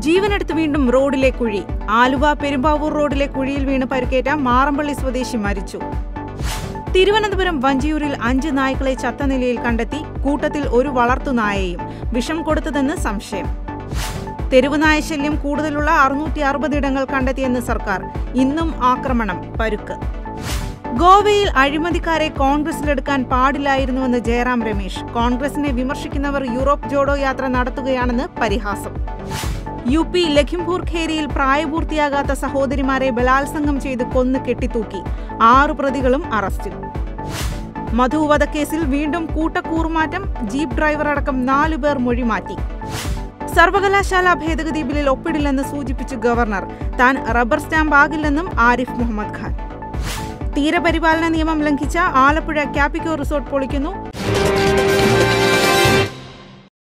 ജീവനെടുത്ത് വീണ്ടും റോഡിലെ കുഴി ആലുവ പെരുമ്പാവൂർ റോഡിലെ കുഴിയിൽ വീണ് പരിക്കേറ്റ മാറമ്പള്ളി സ്വദേശി മരിച്ചു തിരുവനന്തപുരം വഞ്ചിയൂരിൽ അഞ്ച് നായ്ക്കളെ ചത്ത നിലയിൽ കണ്ടെത്തി കൂട്ടത്തിൽ ഒരു വളർത്തുനായയും വിഷം കൊടുത്തതെന്ന് സംശയം തെരുവുനായ ശല്യം കൂടുതലുള്ള അറുന്നൂറ്റി അറുപത് ഇടങ്ങൾ കണ്ടെത്തിയെന്ന് സർക്കാർ ഇന്നും ആക്രമണം പരുക്ക് ഗോവയിൽ അഴിമതിക്കാരെ കോൺഗ്രസിലെടുക്കാൻ പാടില്ലായിരുന്നുവെന്ന് ജയറാം രമേശ് കോൺഗ്രസിനെ വിമർശിക്കുന്നവർ യൂറോപ്പ് ജോഡോ യാത്ര നടത്തുകയാണെന്ന് പരിഹാസം യു പി ലഖിംപൂർ ഖേരിയിൽ പ്രായപൂർത്തിയാകാത്ത സഹോദരിമാരെ ബലാത്സംഗം ചെയ്ത് കൊന്ന് കെട്ടിത്തൂക്കി ആറു പ്രതികളും അറസ്റ്റിൽ മധു വധക്കേസിൽ വീണ്ടും കൂട്ടക്കൂറുമാറ്റം ജീപ്പ് ഡ്രൈവർ അടക്കം നാലുപേർ മൊഴി മാറ്റി സർവകലാശാല ഭേദഗതി ബില്ലിൽ ഒപ്പിടില്ലെന്ന് സൂചിപ്പിച്ചു ഗവർണർ താൻ റബ്ബർ സ്റ്റാമ്പ് ആകില്ലെന്നും ആരിഫ് മുഹമ്മദ് ഖാൻ തീരപരിപാലന നിയമം ലംഘിച്ച ആലപ്പുഴ ക്യാപിക്കോ റിസോർട്ട് പൊളിക്കുന്നു